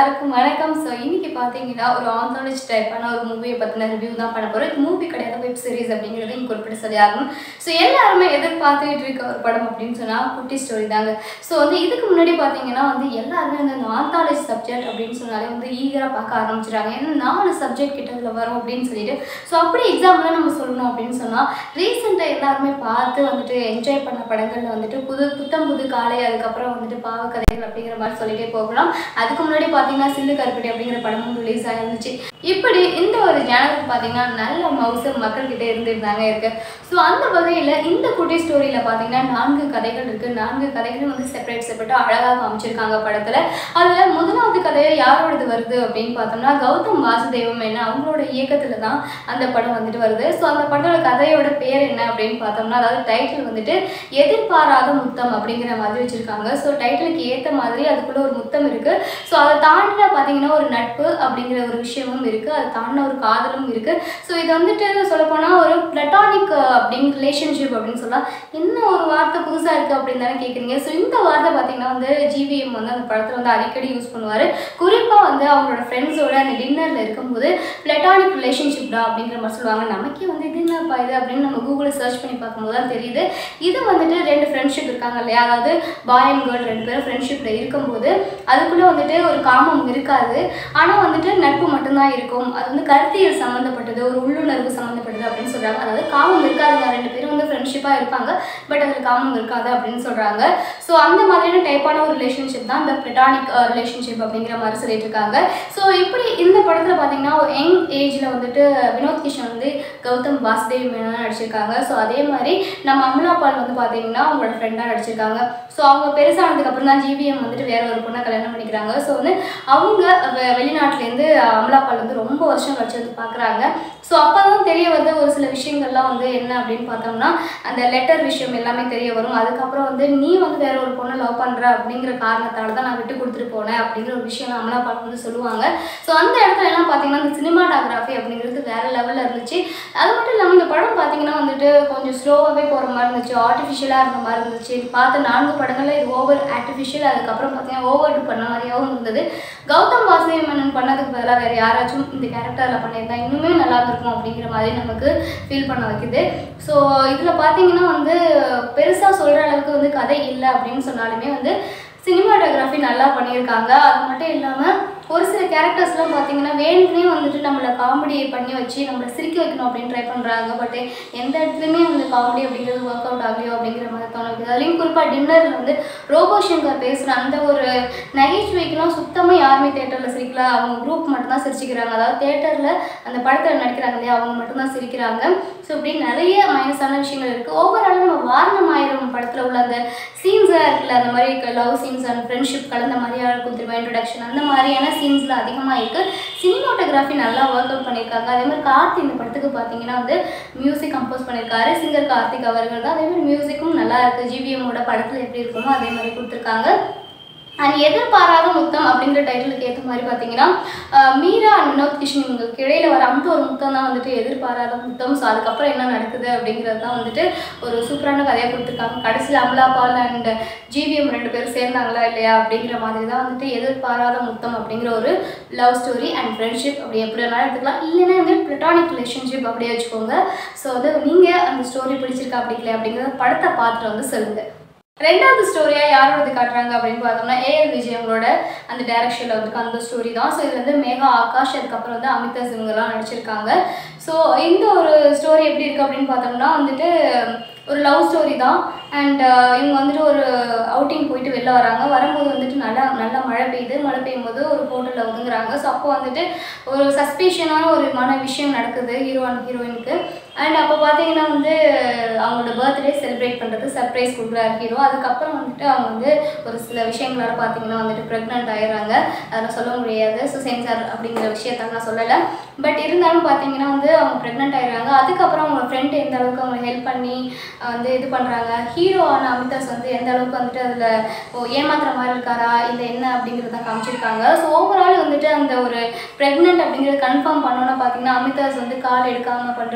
எல்லாருக்கும் வணக்கம் ஸோ இன்னைக்கு பார்த்தீங்கன்னா ஒரு ஆந்தாலஜி டைப்பான ஒரு மூவியை பற்றின ரிவ்யூ தான் பண்ண போகிறோம் இது மூவி கிடையாது வெப் சீரிஸ் அப்படிங்கிறது இங்கே குறிப்பிட்டு சொல்லியாகும் ஸோ எல்லாருமே எதிர்பார்த்துட்டு இருக்க ஒரு படம் அப்படின்னு சொன்னால் குட்டி ஸ்டோரி தாங்க ஸோ வந்து இதுக்கு முன்னாடி பார்த்தீங்கன்னா வந்து எல்லாருமே வந்து அந்த ஆந்தாலஜி சப்ஜெக்ட் அப்படின்னு சொன்னாலே வந்து ஈகராக பார்க்க ஆரம்பிச்சிட்டாங்க ஏன்னா நாலு சப்ஜெக்ட் கிட்ட இதில் வரும் அப்படின்னு சொல்லிட்டு ஸோ அப்படி எக்ஸாம்பிளாக நம்ம சொல்லணும் அப்படின்னு சொன்னால் ரீசெண்டாக எல்லாருமே பார்த்து வந்துட்டு என்ஜாய் பண்ண படங்கள்ல வந்துட்டு புது புத்தம் புது காலை அதுக்கப்புறம் வந்துட்டு பாவக்கதைகள் அப்படிங்கிற மாதிரி சொல்லிட்டே போகலாம் அதுக்கு முன்னாடி பார்த்தீங்கன்னா சில்லு கருப்பட்டி அப்படிங்கிற படமும் ரிலீஸ் ஆயிருந்துச்சு இப்படி இந்த ஒரு ஜேனலுக்கு பார்த்தீங்கன்னா நல்ல மவுசு மக்கள்கிட்ட இருந்துருந்தாங்க இருக்கு ஸோ அந்த வகையில் இந்த குட்டி ஸ்டோரியில் பார்த்தீங்கன்னா நான்கு கதைகள் இருக்கு நான்கு கதைகளும் வந்து செப்பரேட் செப்பரேட்டாக அழகாக காமிச்சிருக்காங்க படத்தில் அதில் முதலாவது கதையை யாரோடது வருது அப்படின்னு பார்த்தோம்னா கௌதம் வாசுதேவம் என்ன அவங்களோட இயக்கத்தில் தான் அந்த படம் வந்துட்டு வருது ஸோ அந்த படத்தோட கதையோட பேர் என்ன அப்படின்னு பார்த்தோம்னா அதாவது டைட்டில் வந்துட்டு எதிர்பாராத முத்தம் அப்படிங்கிற மாதிரி வச்சுருக்காங்க ஸோ டைட்டிலுக்கு ஏற்ற மாதிரி அதுக்குள்ளே ஒரு முத்தம் இருக்குது ஸோ அதை தாண்டின பார்த்தீங்கன்னா ஒரு நட்பு அப்படிங்கிற ஒரு விஷயமும் இருக்குது அதை தாண்டின ஒரு காதலும் இருக்குது ஸோ இது வந்துட்டு சொல்லப்போனால் ஒரு பிளட்டானிக் அப்படிங்கிற ரிலேஷன்ஷிப் அப்படின்னு சொல்லலாம் என்ன ஒரு வார்த்தை புதுசாக இருக்குது அப்படின்னு தானே கேட்குறீங்க ஸோ இந்த வார்த்தை பார்த்தீங்கன்னா வந்து ஜிவிஎம் வந்து அந்த படத்தில் வந்து அடிக்கடி யூஸ் பண்ணுவார் குறிப்பாக வந்து அவங்களோட ஃப்ரெண்ட்ஸோட அந்த டின்னரில் இருக்கும்போது பிளட்டானிக் ரிலேஷன்ஷிப்டா அப்படிங்கிற மாதிரி சொல்லுவாங்க நமக்கே வந்து இது என்னப்பா இது அப்படின்னு நம்ம கூகுளில் சர்ச் பண்ணி பார்க்கும்போது தான் தெரியுது இது வந்துட்டு ரெண்டு ஃப்ரெண்ட்ஷிப் இருக்காங்க இல்லையா அதாவது பாய் அண்ட் கேர்ள் ரெண்டு பேரும் ஃப்ரெண்ட்ஷிப்பில் இருக்கும்போது அதுக்குள்ளே வந்துட்டு ஒரு காமம் இருக்காது ஆனால் வந்துட்டு நட்பு மட்டும்தான் இருக்கும் அது வந்து கருத்தியல் சம்மந்தப்பட்டது ஒரு உள்ளுணர்வு சம்மந்தப்பட்டது அப்படின்னு சொல்கிறாங்க அதாவது காமம் இருக்காதுங்க ரெண்டு பேரும் வந்து ஃப்ரெண்ட்ஷிப்பாக இருப்பாங்க பட் அதில் காமம் இருக்காது அப்படின்னு சொல்கிறாங்க ஸோ அந்த மாதிரியான டைப்பான ஒரு ரிலேஷன்ஷிப் தான் இந்த பிரிட்டானிக் ரிலேஷன்ஷிப் அப்படிங்கிற மாதிரி சொல்லிட்டு இருக்காங்க ஸோ இப்படி இந்த படத்தில் பார்த்தீங்கன்னா ஒரு யங் ஏஜில் வந்துட்டு வினோத் கிஷன் வந்து கௌதம் வாசுதேவ் மேனன் நடிச்சிருக்காங்க ஸோ அதே மாதிரி நம்ம அமலா பால் வந்து பார்த்தீங்கன்னா அவங்களோட ஃப்ரெண்டாக நடிச்சிருக்காங்க ஸோ அவங்க பெருசானதுக்கு அப்புறம் தான் ஜிவிஎம் வந்துட்டு வேற ஒரு பொண்ணை கல்யாணம் பண்ணிக்கிறாங்க ஸோ வந்து அவங்க வெ- வெளிநாட்டுலேருந்து அமலா பால் வந்து ரொம்ப வருஷம் கழிச்சு வந்து பார்க்குறாங்க ஸோ அப்போ தான் தெரிய வந்து ஒரு சில விஷயங்கள்லாம் வந்து என்ன அப்படின்னு பார்த்தோம்னா அந்த லெட்டர் விஷயம் எல்லாமே தெரிய வரும் அதுக்கப்புறம் வந்து நீ வந்து வேற ஒரு பொண்ணை லவ் பண்ணுற அப்படிங்கிற காரணத்தால தான் நான் விட்டு கொடுத்துட்டு போனேன் அப்படிங்கிற ஒரு விஷயம் அமலா பால் வந்து சொல்லுவாங்க ஸோ அந்த இடத்துல எல்லாம் பார்த்தீங்கன்னா இந்த சினிமாட்டோகிராஃபி அப்படிங்கிறது வேற லெவலில் இருந்துச்சு அது மட்டும் இல்லாமல் இந்த படம் பார்த்தீங்கன்னா வந்துட்டு கொஞ்சம் ஸ்லோவாகவே போகிற மாதிரி இருந்துச்சு ஆர்டிஃபிஷியலாக இருந்த மாதிரி இருந்துச்சு இது பார்த்த நான்கு படங்களில் இது ஓவர் ஆர்டிஃபிஷியல் அதுக்கப்புறம் பார்த்தீங்கன்னா ஓவர் பண்ண மாதிரியாகவும் இருந்தது கௌதம் வாசுதேவ் மேனன் பண்ணதுக்கு பதிலாக வேறு யாராச்சும் இந்த கேரக்டரில் பண்ணியிருந்தா இன்னுமே நல்லா இருந்திருக்கும் அப்படிங்கிற மாதிரி நமக்கு ஃபீல் பண்ண வைக்குது ஸோ இதில் பார்த்தீங்கன்னா வந்து பெருசாக சொல்கிற அளவுக்கு வந்து கதை இல்லை அப்படின்னு சொன்னாலுமே வந்து சினிமாட்டோகிராஃபி நல்லா பண்ணியிருக்காங்க அது மட்டும் இல்லாமல் ஒரு சில கேரக்டர்ஸ்லாம் பார்த்தீங்கன்னா வேணுக்குனே வந்துட்டு நம்மளை காமெடி பண்ணி வச்சு நம்மளை சிரிக்க வைக்கணும் அப்படின்னு ட்ரை பண்ணுறாங்க பட் எந்த இடத்துலையுமே வந்து காமெடி அப்படிங்கிறது ஒர்க் அவுட் ஆகலையோ அப்படிங்கிற மாதிரி தோணுது அதுலேயும் குறிப்பாக டின்னரில் வந்து ரோபோ சங்கர் பேசுகிற அந்த ஒரு நகைச்சுவைக்கெல்லாம் சுத்தமாக யாருமே தேட்டரில் சிரிக்கல அவங்க குரூப் மட்டும்தான் சிரிச்சுக்கிறாங்க அதாவது தேட்டரில் அந்த படத்தில் நடிக்கிறாங்க இல்லையா அவங்க மட்டும்தான் சிரிக்கிறாங்க ஸோ இப்படி நிறைய மைனஸான விஷயங்கள் இருக்குது ஓவரால் நம்ம வாரணம் ஆயிரம் படத்தில் உள்ள அந்த சீன்ஸாக இருக்குல்ல அந்த மாதிரி லவ் சீன்ஸ் அண்ட் ஃப்ரெண்ட்ஷிப் கலந்த மாதிரியாக இருக்கும் திரும்ப இன்ட்ரடக்ஷன் அந்த மாதிரியான சீன்ஸில் அதிகமாக இருக்குது சினிமாட்டோகிராஃபி நல்லா ஒர்க் அவுட் பண்ணியிருக்காங்க அதே மாதிரி கார்த்தி இந்த படத்துக்கு பார்த்தீங்கன்னா வந்து மியூசிக் கம்போஸ் பண்ணியிருக்காரு சிங்கர் கார்த்திக் அவர்கள் தான் அதே மாதிரி மியூசிக்கும் நல்லா இருக்குது ஜிவிஎம்மோட படத்தில் எப்படி இருக்குமோ அதே மாதிரி கொடுத்துருக்காங்க அண்ட் எதிர்பாராத முத்தம் அப்படிங்கிற டைட்டிலுக்கு ஏற்ற மாதிரி பார்த்தீங்கன்னா அஹ், மீரா அண்ட் வினோத் கிருஷ்ணன் இவங்களுக்கு இடையில வர அந்த ஒரு முத்தம் தான் வந்துட்டு எதிர்பாராத முத்தம் ஸோ அதுக்கப்புறம் என்ன நடக்குது அப்படிங்கிறது தான் வந்துட்டு ஒரு சூப்பரான கதையாக கொடுத்துருக்காங்க கடைசியில் அமலா பால் அண்ட் ஜிவிஎம் ரெண்டு பேரும் சேர்ந்தாங்களா இல்லையா அப்படிங்கிற மாதிரி தான் வந்துட்டு எதிர்பாராத முத்தம் அப்படிங்கிற ஒரு லவ் ஸ்டோரி அண்ட் ஃப்ரெண்ட்ஷிப் அப்படி எப்படி வேணாலும் எடுத்துக்கலாம் இல்லைன்னா வந்து பிளட்டானிக் ரிலேஷன்ஷிப் அப்படியே வச்சுக்கோங்க ஸோ வந்து நீங்கள் அந்த ஸ்டோரி பிடிச்சிருக்கா பிடிக்கல அப்படிங்கிறத படத்தை பார்த்துட்டு வந்து சொல்லுங்கள் ரெண்டாவது ஸ்டோரியாக யாரோடது காட்டுறாங்க அப்படின்னு பார்த்தோம்னா ஏஎல் விஜய் அவங்களோட அந்த டைரக்ஷனில் வந்து அந்த ஸ்டோரி தான் ஸோ இது வந்து மேகா ஆகாஷ் அதுக்கப்புறம் வந்து அமிதா சிவங்கெல்லாம் நடிச்சிருக்காங்க ஸோ இந்த ஒரு ஸ்டோரி எப்படி இருக்குது அப்படின்னு பார்த்தோம்னா வந்துட்டு ஒரு லவ் ஸ்டோரி தான் அண்ட் இவங்க வந்துட்டு ஒரு அவுட்டிங் போயிட்டு வெளில வராங்க வரும்போது வந்துட்டு நல்லா நல்லா மழை பெய்யுது மழை பெய்யும் போது ஒரு ஹோட்டலில் ஒதுங்குறாங்க ஸோ அப்போ வந்துட்டு ஒரு சஸ்பீஷியனான ஒரு மன விஷயம் நடக்குது ஹீரோ அண்ட் ஹீரோயினுக்கு அண்ட் அப்போ பார்த்தீங்கன்னா வந்து அவங்களோட பர்த்டே செலிப்ரேட் பண்ணுறது சர்ப்ரைஸ் கொடுக்குறாரு ஹீரோ அதுக்கப்புறம் வந்துட்டு அவங்க வந்து ஒரு சில விஷயங்களால பார்த்தீங்கன்னா வந்துட்டு ப்ரெக்னென்ட் ஆயிடுறாங்க அதெல்லாம் சொல்ல முடியாது ஸோ சென்சார் அப்படிங்கிற விஷயத்த நான் சொல்லலை பட் இருந்தாலும் பார்த்தீங்கன்னா வந்து அவங்க ப்ரெக்னென்ட் ஆயிடுறாங்க அதுக்கப்புறம் அவங்க ஃப்ரெண்ட் எந்த அளவுக்கு அவங்க ஹெல்ப் பண்ணி அஹ், வந்து இது பண்ணுறாங்க ஹீரோவான அமிதாஸ் வந்து எந்த அளவுக்கு வந்துட்டு அதில் ஏமாத்துற மாதிரி இருக்காரா இல்லை என்ன அப்படிங்கிறத காமிச்சிருக்காங்க ஸோ ஓவரால் வந்துட்டு அந்த ஒரு ப்ரெக்னென்ட் அப்படிங்கிறது கன்ஃபார்ம் பண்ணோன்னா பார்த்தீங்கன்னா அமிதாஸ் வந்து கால் எடுக்காமல் பண்ணுறது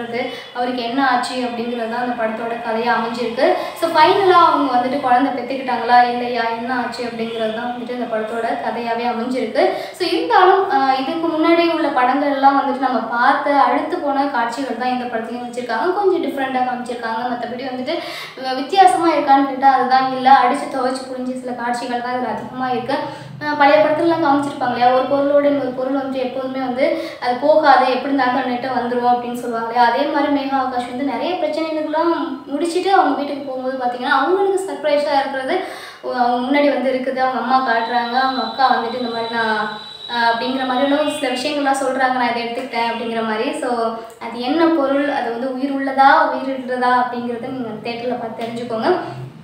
அவருக்கு என்ன ஆச்சு அப்படிங்கிறது தான் அந்த படத்தோட கதையாக அமைஞ்சிருக்கு ஸோ ஃபைனலாக அவங்க வந்துட்டு குழந்தை பெற்றுக்கிட்டாங்களா இல்லையா என்ன ஆச்சு அப்படிங்கிறது தான் வந்துட்டு இந்த படத்தோட கதையாகவே அமைஞ்சிருக்கு ஸோ இருந்தாலும் ஆஹ் இதுக்கு முன்னாடி உள்ள படங்கள்லாம் வந்துட்டு நம்ம பார்த்து அழுத்து போன காட்சிகள் தான் இந்த படத்துலையும் வச்சுருக்காங்க கொஞ்சம் டிஃப்ரெண்ட்டாக காமிச்சிருக்காங்க மற்றபடி வந்துட்டு அஹ் வித்தியாசமா இருக்கான்னு கேட்டால் அதுதான் இல்லை அடித்து துவைச்சு புரிஞ்சு சில காட்சிகள் தான் இதில் அதிகமாக இருக்குது பழைய படத்துலலாம் காமிச்சிருப்பாங்க இல்லையா ஒரு பொருளோட இன்னொரு பொருள் வந்துட்டு எப்போதுமே வந்து அது போகாது எப்படி இருந்தாலும் நெட்டை வந்துடும் அப்படின்னு சொல்லுவாங்க இல்லையா அதே மாதிரி மேகா ஆகாஷ் வந்து நிறைய பிரச்சனைகளுக்கெல்லாம் முடிச்சுட்டு அவங்க வீட்டுக்கு போகும்போது பார்த்தீங்கன்னா அவங்களுக்கு சர்ப்ரைஸாக இருக்கிறது ஒ- அவங்க முன்னாடி வந்து இருக்குது அவங்க அம்மா காட்டுறாங்க அவங்க அக்கா வந்துட்டு இந்த மாதிரி நான் ஆஹ் அப்படிங்கிற மாதிரியான ஒரு சில விஷயங்கள்லாம் சொல்கிறாங்க நான் இதை எடுத்துக்கிட்டேன் அப்படிங்கிற மாதிரி ஸோ அது என்ன பொருள் அது வந்து உயிர் உள்ளதா உயிர் இல்லதா அப்படிங்கிறத நீங்கள் தேட்டரில் பார்த்து தெரிஞ்சுக்கோங்க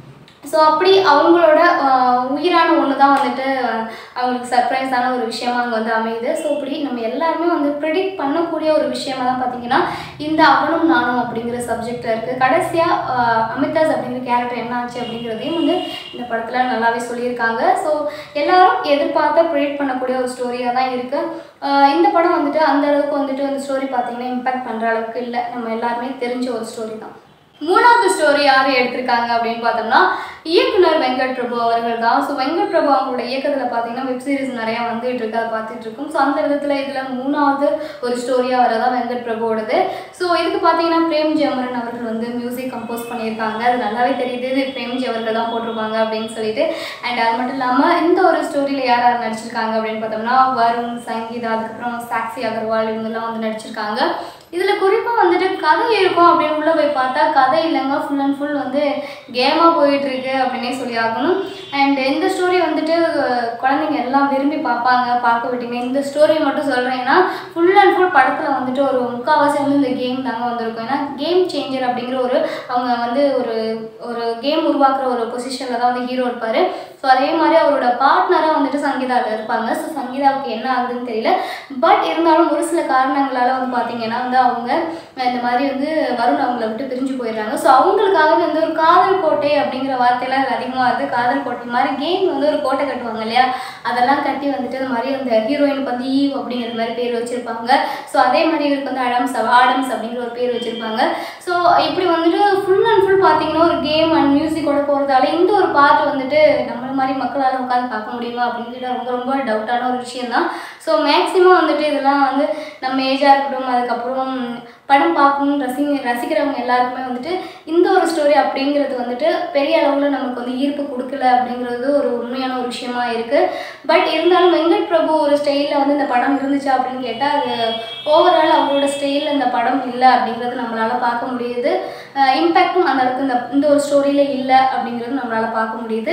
ஸோ அப்படி அவங்களோட ஆஹ், உயிரான ஒன்று தான் வந்துட்டு ஆஹ், அவங்களுக்கு சர்ப்ரைஸான ஒரு விஷயமா அங்கே வந்து அமையுது ஸோ இப்படி நம்ம எல்லாருமே வந்து ப்ரிடிக்ட் பண்ணக்கூடிய ஒரு விஷயமா தான் பார்த்தீங்கன்னா இந்த அவனும் நானும் அப்படிங்கிற சப்ஜெக்டில் இருக்குது கடைசியாக அமிதாஸ் அப்படிங்கிற கேரக்டர் என்ன ஆச்சு அப்படிங்கிறதையும் வந்து இந்த படத்தில் நல்லாவே சொல்லியிருக்காங்க ஸோ எல்லாரும் எதிர்பார்த்த ப்ரிடிக்ட் பண்ணக்கூடிய ஒரு ஸ்டோரியாக தான் இருக்குது இந்த படம் வந்துட்டு அந்த அளவுக்கு வந்துட்டு அந்த ஸ்டோரி பார்த்தீங்கன்னா இம்பாக்ட் பண்ணுற அளவுக்கு இல்லை நம்ம எல்லாருமே தெரிஞ்ச ஒரு ஸ்டோரி தான் மூணாவது ஸ்டோரி யார் எடுத்திருக்காங்க அப்படின்னு பார்த்தோம்னா இயக்குனர் வெங்கட் பிரபு அவர்கள் தான் ஸோ வெங்கட் பிரபு அவங்களோட இயக்கத்தில் பார்த்தீங்கன்னா வெப் சீரிஸ் நிறையா வந்துட்டு இருக்கு அதை பார்த்துட்டு இருக்கோம் ஸோ அந்த விதத்தில் இதில் மூணாவது ஒரு ஸ்டோரியாக வரதான் வெங்கட் பிரபுவோடது ஸோ இதுக்கு பார்த்தீங்கன்னா பிரேம்ஜி அமரன் அவர்கள் வந்து மியூசிக் கம்போஸ் பண்ணியிருக்காங்க அது நல்லாவே தெரியுது இது பிரேம்ஜி அவர்கள் தான் போட்டிருப்பாங்க அப்படின்னு சொல்லிட்டு அண்ட் அது மட்டும் இல்லாமல் இந்த ஒரு ஸ்டோரியில் யார் யார் நடிச்சிருக்காங்க அப்படின்னு பார்த்தோம்னா வருண் சங்கீதா அதுக்கப்புறம் சாக்ஷி அகர்வால் இவங்கெல்லாம் வந்து நடிச்சிருக்காங்க இதில் குறிப்பாக வந்துட்டு கதை இருக்கும் அப்படின்னு உள்ளே போய் பார்த்தா கதை இல்லைங்க ஃபுல் அண்ட் ஃபுல் வந்து கேமாக போயிட்டுருக்கு அப்படின்னே சொல்லி ஆகணும் அண்ட் இந்த ஸ்டோரி வந்துட்டு அஹ், குழந்தைங்க எல்லாம் விரும்பி பார்ப்பாங்க பார்க்க விட்டீங்க இந்த ஸ்டோரி மட்டும் சொல்கிறேன் ஏன்னா ஃபுல் அண்ட் ஃபுல் படத்தில் வந்துட்டு ஒரு முக்கால்வாசி வந்து இந்த கேம் தாங்க வந்திருக்கும் ஏன்னா கேம் சேஞ்சர் அப்படிங்கிற ஒரு அவங்க வந்து ஒரு ஒரு கேம் உருவாக்குற ஒரு பொசிஷனில் தான் வந்து ஹீரோ இருப்பார் ஸோ அதே மாதிரி அவரோட பார்ட்னராக வந்துட்டு சங்கீதாவில் இருப்பாங்க ஸோ சங்கீதாவுக்கு என்ன ஆகுதுன்னு தெரியல பட் இருந்தாலும் ஒரு சில காரணங்களால வந்து பார்த்தீங்கன்னா வந்து அவங்க இந்த மாதிரி வந்து வருண் அவங்கள விட்டு பிரிஞ்சு போயிடுறாங்க ஸோ அவங்களுக்காக வந்து ஒரு காதல் கோட்டை அப்படிங்கிற வார்த்தையெல்லாம் இதுல அதிகமாக வருது காதல் கோட்டை மாதிரி கேம் வந்து ஒரு கோட்டை கட்டுவாங்க இல்லையா அதெல்லாம் கட்டி வந்துட்டு இந்த மாதிரி அந்த ஹீரோயினுக்கு வந்து ஈவ் அப்படிங்கிற மாதிரி பேர் வச்சுருப்பாங்க ஸோ அதே மாதிரி இவருக்கு வந்து அடம்ஸ் ஆடம்ஸ் அப்படிங்கிற ஒரு பேர் வச்சுருப்பாங்க ஸோ இப்படி வந்துட்டு ஃபுல் அண்ட் ஃபுல் பார்த்தீங்கன்னா ஒரு கேம் அண்ட் மியூசிக்கோட போகிறதால இந்த ஒரு பார்ட் வந்துட்டு நம்மள மாதிரி மக்களால் உட்காந்து பார்க்க முடியுமா அப்படின்னு கேட்டால் ரொம்ப ரொம்ப டவுட்டான ஒரு விஷயம் தான் ஸோ மேக்ஸிமம் வந்துட்டு இதெல்லாம் வந்து நம்ம ஏஜாக இருக்கட்டும் அதுக்கப்புறம் படம் பார்க்கணும் ரசிங்க ரசிக்கிறவங்க எல்லாருக்குமே வந்துட்டு இந்த ஒரு ஸ்டோரி அப்படிங்கிறது வந்துட்டு பெரிய அளவில் நமக்கு வந்து ஈர்ப்பு கொடுக்கல அப்படிங்கிறது ஒரு உண்மையான ஒரு விஷயமா இருக்குது பட் இருந்தாலும் வெங்கட் பிரபு ஒரு ஸ்டைலில் வந்து இந்த படம் இருந்துச்சா அப்படின்னு கேட்டால் அது ஓவரால் அவரோட ஸ்டைலில் இந்த படம் இல்லை அப்படிங்கிறது நம்மளால் பார்க்க முடியுது இம்பேக்டும் அந்த அளவுக்கு இந்த இந்த ஒரு ஸ்டோரியில் இல்லை அப்படிங்கிறது நம்மளால் பார்க்க முடியுது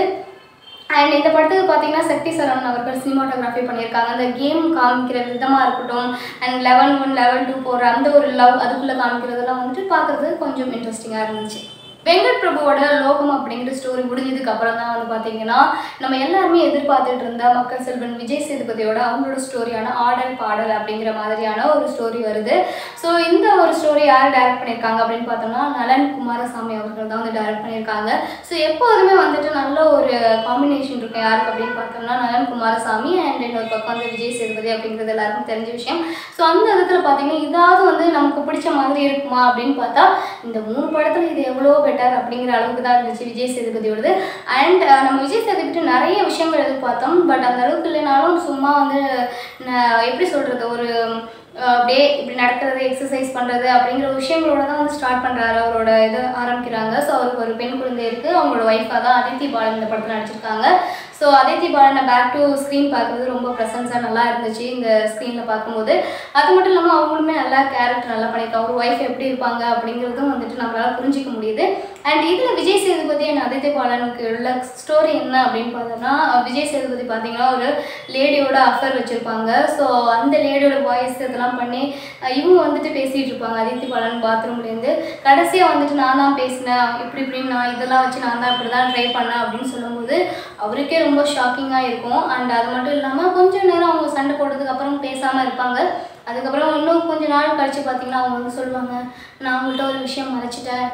அண்ட் இந்த படத்துக்கு பார்த்தீங்கன்னா சக்தி சரவணன் அவர்கள் சினிமாட்டோகிராஃபி பண்ணியிருக்காங்க அந்த கேம் காமிக்கிற விதமாக இருக்கட்டும் and eleven one eleven two போகிற அந்த ஒரு லவ் அதுக்குள்ளே காமிக்கிறதெல்லாம் வந்துட்டு பார்க்குறது கொஞ்சம் இன்ட்ரெஸ்டிங்காக இருந்துச்சு வெங்கட் பிரபுவோட லோகம் அப்படிங்கிற ஸ்டோரி முடிஞ்சதுக்கு அப்புறம் தான் வந்து பார்த்தீங்கன்னா நம்ம எல்லாருமே எதிர்பார்த்துட்டு இருந்த மக்கள் செல்வன் விஜய் சேதுபதியோட அவங்களோட ஸ்டோரியான ஆடல் பாடல் அப்படிங்கிற மாதிரியான ஒரு ஸ்டோரி வருது ஸோ இந்த ஒரு ஸ்டோரி யார் டைரக்ட் பண்ணியிருக்காங்க அப்படின்னு பார்த்தோம்னா நலன் குமாரசாமி அவர்கள் தான் வந்து டைரக்ட் பண்ணியிருக்காங்க ஸோ எப்போதுமே வந்துட்டு நல்ல ஒரு காம்பினேஷன் இருக்கும் யாருக்கு அப்படின்னு பார்த்தோம்னா நலன் குமாரசாமி அண்ட் இன்னொரு பக்கம் வந்து விஜய் சேதுபதி அப்படிங்கிறது எல்லாருக்கும் தெரிஞ்ச விஷயம் ஸோ அந்த விதத்தில் பார்த்தீங்கன்னா இதாவது வந்து நமக்கு பிடிச்ச மாதிரி இருக்குமா அப்படின்னு பார்த்தா இந்த மூணு படத்தில் இது எவ்வளோ பெட்டர் அப்படிங்கிற அளவுக்கு தான் இருந்துச்சு விஜய் சேதுபதியோடது அண்ட் நம்ம விஜய் சேதுபதி நிறைய விஷயங்கள் எதிர்பார்த்தோம் பட் அந்த அளவுக்கு இல்லைனாலும் சும்மா வந்து ந- எப்படி சொல்கிறது ஒரு அஹ், அப்படியே இப்படி நடக்கிறது எக்ஸசைஸ் பண்ணுறது அப்படிங்கிற விஷயங்களோட தான் வந்து ஸ்டார்ட் பண்ணுறாரு அவரோட இதை ஆரம்பிக்கிறாங்க ஸோ அவருக்கு ஒரு பெண் குழந்தை இருக்குது அவங்களோட ஒய்ஃபாக தான் அதித்தி பாலன் இந்த படத்தில் நடிச்சிருக்காங்க ஸோ அதித்தி பாலனை பேக் டு ஸ்க்ரீன் பார்க்குறது ரொம்ப ப்ரெசன்ஸாக நல்லா இருந்துச்சு இந்த ஸ்க்ரீனில் பார்க்கும்போது அது மட்டும் இல்லாமல் அவங்களுமே நல்லா கேரக்டர் நல்லா பண்ணியிருக்காங்க ஒரு ஒய்ஃப் எப்படி இருப்பாங்க அப்படிங்கிறதும் வந்துட்டு நம்மளால் புரிஞ்சிக்க முடியுது அண்ட் இதில் விஜய் சேதுபதி அண்ட் அதித்தி பாலனுக்கு உள்ள ஸ்டோரி என்ன அப்படின்னு பார்த்தோம்னா விஜய் சேதுபதி பார்த்தீங்கன்னா ஒரு லேடியோட அஃபர் வச்சுருப்பாங்க ஸோ அந்த லேடியோட வாய்ஸ் இதெல்லாம் பண்ணி அஹ் இவங்க வந்துட்டு பேசிகிட்டு இருப்பாங்க அதித்தி பாலன் பாத்ரூம்லேருந்து கடைசியாக வந்துட்டு நான் தான் பேசினேன் இப்படி இப்படின்னு நான் இதெல்லாம் வச்சு நான் தான் இப்படி தான் ட்ரை பண்ணேன் அப்படின்னு சொல்லும்போது அவருக்கே ரொம்ப ஷாக்கிங்காக இருக்கும் அண்ட் அது மட்டும் இல்லாமல் கொஞ்ச நேரம் அவங்க சண்டை போட்டதுக்கு அப்புறம் பேசாமல் இருப்பாங்க அதுக்கப்புறம் இன்னும் கொஞ்ச நாள் கழிச்சு பார்த்தீங்கன்னா அவங்க வந்து சொல்லுவாங்க நான் உங்கள்கிட்ட ஒரு விஷயம் மறைச்சிட்டேன்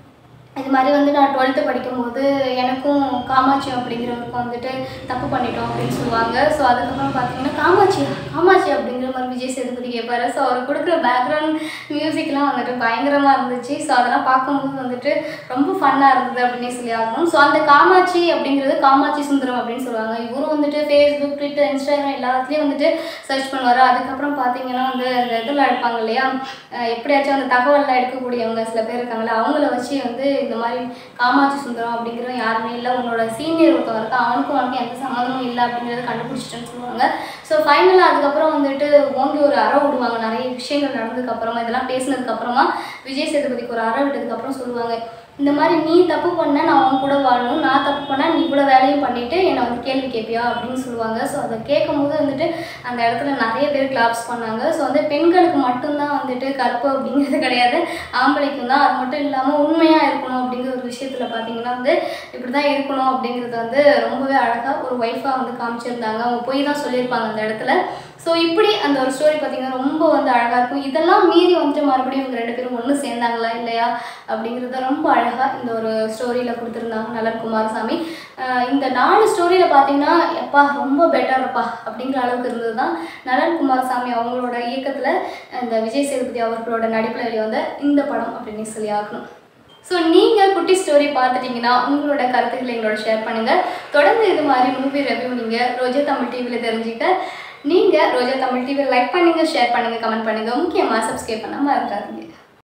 இது மாதிரி வந்து நான் டுவெல்த்து படிக்கும்போது எனக்கும் காமாட்சி அப்படிங்கிறவருக்கும் வந்துட்டு தப்பு பண்ணிட்டோம் அப்படின்னு சொல்லுவாங்க ஸோ அதுக்கப்புறம் பார்த்தீங்கன்னா காமாட்சியா காமாட்சி அப்படிங்கிற அப்படிங்கிற மாதிரி விஜய் சேதுபதி கேட்பாரு ஸோ அவர் கொடுக்குற பேக்ரவுண்ட் மியூசிக்லாம் வந்துட்டு பயங்கரமாக இருந்துச்சு ஸோ அதெல்லாம் பார்க்கும்போது வந்துட்டு ரொம்ப ஃபன்னாக இருந்தது அப்படின்னு சொல்லி ஆகணும் ஸோ அந்த காமாட்சி அப்படிங்கிறது காமாட்சி சுந்தரம் அப்படின்னு சொல்லுவாங்க இவரும் வந்துட்டு ஃபேஸ்புக் ட்விட்டர் இன்ஸ்டாகிராம் எல்லாத்துலேயும் வந்துட்டு சர்ச் பண்ணுவார் அதுக்கப்புறம் பார்த்தீங்கன்னா வந்து அந்த இதில் எடுப்பாங்க இல்லையா அஹ் எப்படியாச்சும் அந்த தகவல்லாம் எடுக்கக்கூடியவங்க சில பேர் இருக்காங்களா அவங்கள வச்சு வந்து இந்த மாதிரி காமாட்சி சுந்தரம் அப்படிங்கிறவன் யாருமே இல்லை உன்னோட சீனியர் ஒருத்தவன் இருக்கான் அவனுக்கும் அவனுக்கும் எந்த சம்மந்தமும் இல்லை அப்படிங்கிறத கண்டுபிடிச்சிட்டேன்னு சொல்லுவாங்க ஸோ ஃபைனலாக அதுக்கப்புறம் வந்துட்டு ஓங்கி ஒரு அறை விடுவாங்க நிறைய விஷயங்கள் நடந்ததுக்கு அப்புறமா இதெல்லாம் பேசினதுக்கு அப்புறமா விஜய் சேதுபதிக்கு ஒரு அறை விட்டதுக்கு அப்புறம் சொல்லுவாங்க இந்த மாதிரி நீ தப்பு பண்ண நான் உன் கூட வாழணும் நான் தப்பு பண்ணால் நீ கூட வேலையும் பண்ணிட்டு என்னை வந்து கேள்வி கேட்பியா அப்படின்னு சொல்லுவாங்க ஸோ அதை கேட்கும்போது வந்துட்டு அந்த இடத்துல நிறைய பேர் கிளாப்ஸ் பண்ணாங்க ஸோ வந்து பெண்களுக்கு மட்டும்தான் வந்துட்டு கற்பு அப்படிங்கிறது கிடையாது ஆம்பளைக்கும் தான் அது மட்டும் இல்லாமல் உண்மையாக இருக்கணும் அப்படிங்கிற ஒரு விஷயத்தில் பார்த்தீங்கன்னா வந்து இப்படி தான் இருக்கணும் அப்படிங்கிறது வந்து ரொம்பவே அழகாக ஒரு ஒய்ஃபாக வந்து காமிச்சிருந்தாங்க அவங்க போய் தான் சொல்லியிருப்பாங்க அந்த இடத்துல ஸோ இப்படி அந்த ஒரு ஸ்டோரி பார்த்தீங்கன்னா ரொம்ப வந்து அழகாக இருக்கும் இதெல்லாம் மீறி வந்துட்டு மறுபடியும் இவங்க ரெண்டு பேரும் ஒன்று சேர்ந்தாங்களா இல்லையா அப்படிங்கிறத ரொம்ப அழகாக இந்த ஒரு ஸ்டோரியில் கொடுத்துருந்தாங்க நலன் குமாரசாமி ஆஹ் இந்த நாலு ஸ்டோரியில் பார்த்தீங்கன்னா எப்பா ரொம்ப பெட்டர்ப்பா அப்படிங்கிற அளவுக்கு இருந்தது தான் நலன் குமாரசாமி அவங்களோட இயக்கத்தில் இந்த விஜய் சேதுபதி அவர்களோட நடிப்பில் வெளிவந்த இந்த படம் அப்படின்னு சொல்லி ஆகணும் ஸோ நீங்கள் குட்டி ஸ்டோரி பார்த்துட்டீங்கன்னா உங்களோட கருத்துக்களை எங்களோட ஷேர் பண்ணுங்கள் தொடர்ந்து இது மாதிரி மூவி ரிவ்யூ நீங்கள் ரோஜா தமிழ் டிவியில் தெரிஞ்சுக்க நீங்கள் ரோஜா தமிழ் டிவியில் லைக் பண்ணுங்கள் ஷேர் பண்ணுங்கள் கமெண்ட் பண்ணுங்கள் முக்கியமாக சப்ஸ்கிரைப் பண்ண மறந்துடாதீங்க